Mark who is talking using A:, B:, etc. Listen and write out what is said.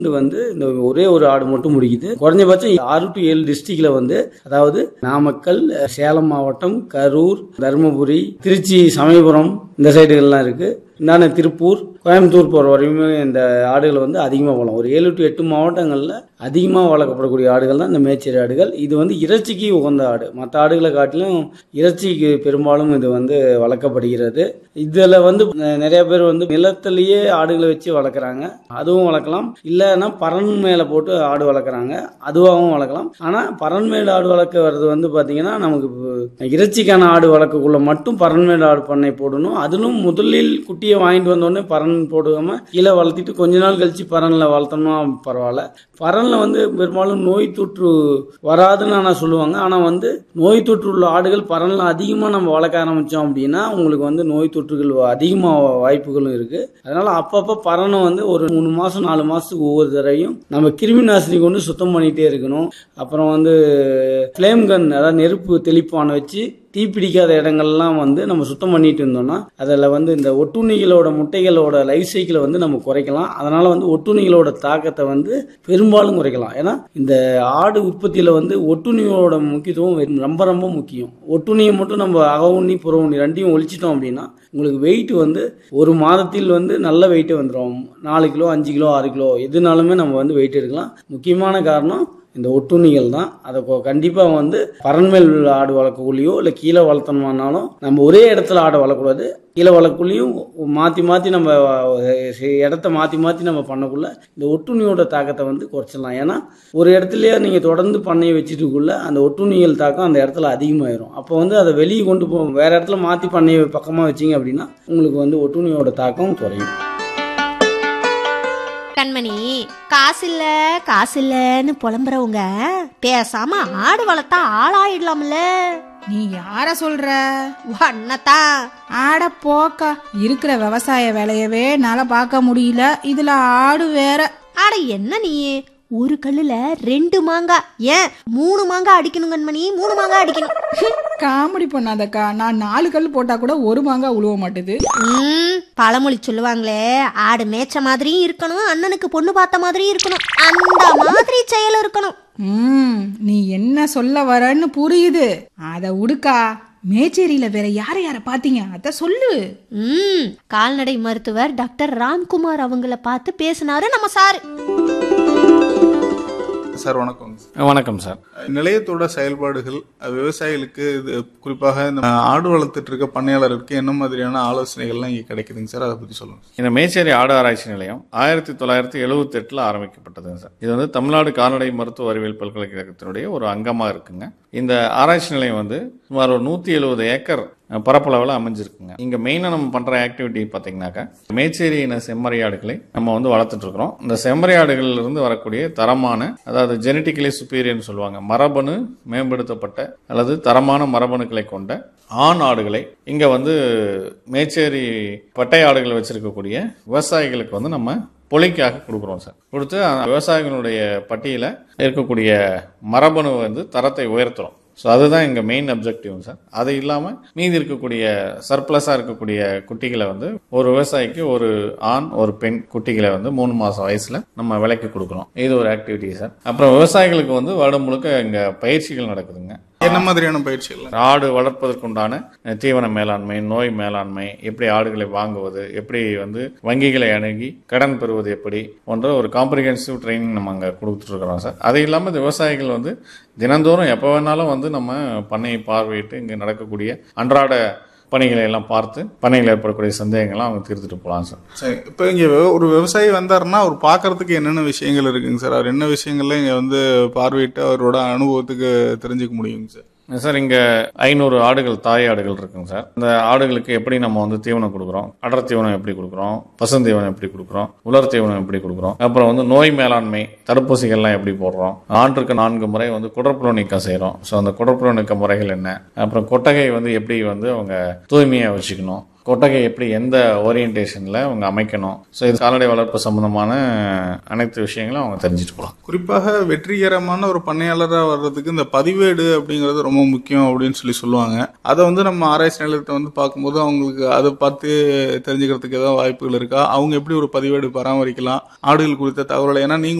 A: இது வந்து இந்த ஒரே ஒரு ஆடு மட்டும் முடிக்குது குறைஞ்சபட்சம் ஆறு டு ஏழு டிஸ்ட்ரிக்ட்ல வந்து அதாவது நாமக்கல் சேலம் மாவட்டம் கரூர் தருமபுரி திருச்சி சமயபுரம் இந்த சைடுகள்லாம் இருக்கு இந்தாண்ட திருப்பூர் கோயம்புத்தூர் போகிற வரையுமே இந்த ஆடுகள் வந்து அதிகமாக வளரும் ஒரு ஏழு டு எட்டு மாவட்டங்களில் அதிகமாக வளர்க்கப்படக்கூடிய ஆடுகள் தான் இந்த மேச்சேரி ஆடுகள் இது வந்து இறைச்சிக்கு உகந்த ஆடு மற்ற ஆடுகளை காட்டிலும் இறைச்சிக்கு பெரும்பாலும் இது வந்து வளர்க்கப்படுகிறது இதில் வந்து நிறைய பேர் வந்து நிலத்திலேயே ஆடுகளை வச்சு வளர்க்குறாங்க அதுவும் வளர்க்கலாம் இல்லைன்னா பறன் மேலே போட்டு ஆடு வளர்க்குறாங்க அதுவாகவும் வளர்க்கலாம் ஆனால் பறன் மேல் ஆடு வளர்க்க வர்றது வந்து பார்த்தீங்கன்னா நமக்கு இப்போ இறைச்சிக்கான ஆடு வளர்க்கக்குள்ள மட்டும் பறன்மேடு ஆடு பண்ணை போடணும் அதிலும் முதலில் குட்டியை வாங்கிட்டு வந்தோடனே பறன் போடாம கீழே வளர்த்திட்டு கொஞ்ச நாள் கழிச்சு பறன்ல வளர்த்தோம்னா பரவாயில்ல பறன்ல வந்து பெரும்பாலும் நோய் தொற்று வராதுன்னு ஆனால் சொல்லுவாங்க ஆனால் வந்து நோய் தொற்று உள்ள ஆடுகள் பறன்ல அதிகமாக நம்ம வளர்க்க ஆரம்பித்தோம் அப்படின்னா உங்களுக்கு வந்து நோய் தொற்றுகள் அதிகமாக வாய்ப்புகளும் இருக்கு அதனால அப்பப்போ பறனை வந்து ஒரு மூணு மாதம் நாலு மாதத்துக்கு ஒவ்வொரு தடவையும் நம்ம கிருமி நாசினி கொண்டு சுத்தம் பண்ணிகிட்டே இருக்கணும் அப்புறம் வந்து ஃப்ளேம் கன் அதாவது நெருப்பு தெளிப்பானை வச்சு தீப்பிடிக்காத இடங்கள்லாம் வந்து நம்ம சுத்தம் பண்ணிட்டு இருந்தோம்னா அதில் வந்து இந்த ஒட்டுண்ணிகளோட முட்டைகளோட லைஃப் சைக்கிளை வந்து நம்ம குறைக்கலாம் அதனால வந்து ஒட்டுண்ணிகளோட தாக்கத்தை வந்து பெரும்பாலும் குறைக்கலாம் ஏன்னா இந்த ஆடு உற்பத்தியில் வந்து ஒட்டுண்ணியோட முக்கியத்துவம் ரொம்ப ரொம்ப முக்கியம் ஒட்டுண்ணியை மட்டும் நம்ம அக உண்ணி புற உண்ணி ரெண்டையும் ஒழிச்சிட்டோம் அப்படின்னா உங்களுக்கு வெயிட் வந்து ஒரு மாதத்தில் வந்து நல்ல வெயிட்டே வந்துடும் நாலு கிலோ அஞ்சு கிலோ ஆறு கிலோ எதுனாலுமே நம்ம வந்து வெயிட் எடுக்கலாம் முக்கியமான காரணம் இந்த ஒட்டுண்ணிகள் தான் அதை கண்டிப்பாக வந்து பரன்மேல் ஆடு வளர்க்கக்குள்ளேயோ இல்லை கீழே வளர்த்தோம்னாலும் நம்ம ஒரே இடத்துல ஆடை வளர்க்கக்கூடாது கீழே வளர்க்குள்ளேயும் மாற்றி மாற்றி நம்ம இடத்த மாற்றி மாற்றி நம்ம பண்ணக்குள்ள இந்த ஒட்டுண்ணியோட தாக்கத்தை வந்து குறைச்சிடலாம் ஏன்னா ஒரு இடத்துலயே நீங்கள் தொடர்ந்து பண்ணையை வச்சுட்டுக்குள்ள அந்த ஒட்டுண்ணிகள் தாக்கம் அந்த இடத்துல அதிகமாயிரும் அப்போ வந்து அதை வெளியே கொண்டு போ வேற இடத்துல மாற்றி பண்ணையை பக்கமாக வச்சிங்க அப்படின்னா உங்களுக்கு வந்து ஒட்டுண்ணியோட தாக்கம் குறையும்
B: கண்மணி காசு இல்ல காசு இல்லன்னு புலம்புறவங்க பேசாம ஆடு வளர்த்தா ஆளாயிடலாம்ல
C: நீ யார சொல்ற
B: அண்ணத்தான்
C: ஆட போக்கா இருக்கிற விவசாய வேலையவே என்னால பார்க்க முடியல இதுல ஆடு வேற
B: ஆட என்ன நீ ஒரு கல்லுல ரெண்டு மாங்காய் ஏன் மூணு மாங்காய் அடிக்கணும் கண்மணி மூணு மாங்காய் அடிக்கணும்
C: காமெடி பண்ணாதக்கா நான் நாலு கல் போட்டா கூட ஒரு மாங்காய் உழுவ மாட்டுது
B: ம், பழமொழி சொல்லுவாங்களே ஆடு மேய்ச்ச மாதிரியும் இருக்கணும் அண்ணனுக்கு பொண்ணு பார்த்த மாதிரியும் இருக்கணும் அந்த மாதிரி செயல் இருக்கணும்
C: ம் நீ என்ன சொல்ல வரன்னு புரியுது அத உடுக்கா மேச்சேரியில வேற யார யார பாத்தீங்க அத சொல்லு
B: ம் கால்நடை மருத்துவர் டாக்டர் ராம்குமார் அவங்கள பார்த்து பேசினாரு நம்ம சார்
D: சார் வணக்கம்
E: வணக்கம் சார்
D: நிலையத்தோட செயல்பாடுகள் அஹ், விவசாயிகளுக்கு இது குறிப்பாக இந்த அஹ், ஆடு வளர்த்துட்டு இருக்க பண்ணையாளருக்கு என்ன மாதிரியான ஆலோசனைகள்லாம் இங்கே கிடைக்குதுங்க சார் அதை பற்றி சொல்லுங்க
E: இந்த மேச்சேரி ஆடு ஆராய்ச்சி நிலையம் ஆயிரத்தி தொள்ளாயிரத்தி எழுபத்தி எட்டில் ஆரம்பிக்கப்பட்டதுங்க சார் இது வந்து தமிழ்நாடு கால்நடை மருத்துவ அறிவியல் பல்கலைக்கழகத்தினுடைய ஒரு அங்கமாக இருக்குங்க இந்த ஆராய்ச்சி நிலையம் வந்து சுமார் ஒரு நூற்றி எழுபது ஏக்கர் அஹ், பரப்பளவில் அமைஞ்சிருக்குங்க இங்கே மெயினாக நம்ம பண்ணுற ஆக்டிவிட்டி பார்த்தீங்கன்னாக்கா மேச்சேரி இன செம்மறியாடுகளை நம்ம வந்து வளர்த்துட்டு இருக்கிறோம் இந்த செம்மறியாடுகள்ல இருந்து வரக்கூடிய தரமான அதாவது ஜெனட்டிக்கலி சுப்பீரியர்னு சொல்லுவாங்க மரபணு மேம்படுத்தப்பட்ட அல்லது தரமான மரபணுக்களை கொண்ட ஆண் ஆடுகளை இங்க வந்து மேச்சேரி பட்டை ஆடுகள் வச்சிருக்கக்கூடிய விவசாயிகளுக்கு வந்து நம்ம பொலிக்காக கொடுக்குறோம் சார் கொடுத்து அந்த விவசாயிகளுடைய பட்டியல இருக்கக்கூடிய மரபணு வந்து தரத்தை உயர்த்துறோம் ஸோ அதுதான் எங்கள் மெயின் அப்ஜெக்டிவ் சார் அது இல்லாமல் மீதி இருக்கக்கூடிய சர்ப்ளஸாக இருக்கக்கூடிய குட்டிகளை வந்து ஒரு விவசாயிக்கு ஒரு ஆண் ஒரு பெண் குட்டிகளை வந்து மூணு மாதம் வயசில் நம்ம விலைக்கு கொடுக்குறோம் இது ஒரு ஆக்டிவிட்டி சார் அப்புறம் விவசாயிகளுக்கு வந்து வருடம் முழுக்க இங்கே பயிற்சிகள் நடக்குதுங்க
D: என்ன மாதிரியான பயிற்சிகள்
E: ஆடு வளர்ப்பதற்குண்டான அஹ், தீவன மேலாண்மை நோய் மேலாண்மை எப்படி ஆடுகளை வாங்குவது எப்படி வந்து வங்கிகளை அணுகி கடன் பெறுவது எப்படி போன்ற ஒரு காம்ப்ரிஹென்சிவ் ட்ரைனிங் நம்ம அங்கே கொடுத்துட்டு இருக்கிறோம் சார் அது இல்லாமல் இந்த விவசாயிகள் வந்து தினந்தோறும் எப்போ வேணாலும் வந்து நம்ம பண்ணையை பார்வையிட்டு இங்கே நடக்கக்கூடிய அன்றாட பணிகளை எல்லாம் பார்த்து பண்ணையில் ஏற்படக்கூடிய சந்தேகங்கள்லாம் அவங்க தீர்த்துட்டு போகலாம் சார்
D: சரி இப்போ இங்கே ஒரு விவசாயி வந்தாருன்னா அவர் பார்க்கறதுக்கு என்னென்ன விஷயங்கள் இருக்குங்க சார் அவர் என்ன விஷயங்கள்ல இங்கே வந்து பார்வையிட்டு அவரோட அனுபவத்துக்கு தெரிஞ்சுக்க முடியுங்க சார்
E: சார் இங்க ஐநூறு ஆடுகள் தாய் ஆடுகள் இருக்குங்க சார் இந்த ஆடுகளுக்கு எப்படி நம்ம வந்து தீவனம் கொடுக்குறோம் அடர் தீவனம் எப்படி கொடுக்குறோம் பசுந்தீவனம் எப்படி கொடுக்குறோம் உலர் தீவனம் எப்படி கொடுக்குறோம் அப்புறம் வந்து நோய் மேலாண்மை தடுப்பூசிகள்லாம் எப்படி போடுறோம் ஆண்டுக்கு நான்கு முறை வந்து குடற்புழு நீக்கம் செய்கிறோம் ஸோ அந்த குடற்புழு நீக்க முறைகள் என்ன அப்புறம் கொட்டகை வந்து எப்படி வந்து அவங்க தூய்மையாக வச்சுக்கணும் கொட்டகை எப்படி எந்த ஓரியன்டேஷனில் அவங்க அமைக்கணும் ஸோ இது கால்நடை வளர்ப்பு சம்பந்தமான அனைத்து விஷயங்களும் அவங்க தெரிஞ்சுட்டு போகலாம்
D: குறிப்பாக வெற்றிகரமான ஒரு பண்ணையாளராக வர்றதுக்கு இந்த பதிவேடு அப்படிங்கிறது ரொம்ப முக்கியம் அப்படின்னு சொல்லி சொல்லுவாங்க அதை வந்து நம்ம ஆராய்ச்சி நிலையத்தை வந்து பார்க்கும்போது அவங்களுக்கு அதை பார்த்து தெரிஞ்சுக்கிறதுக்கு ஏதாவது வாய்ப்புகள் இருக்கா அவங்க எப்படி ஒரு பதிவேடு பராமரிக்கலாம் ஆடுகள் குறித்த தகவலை ஏன்னா நீங்க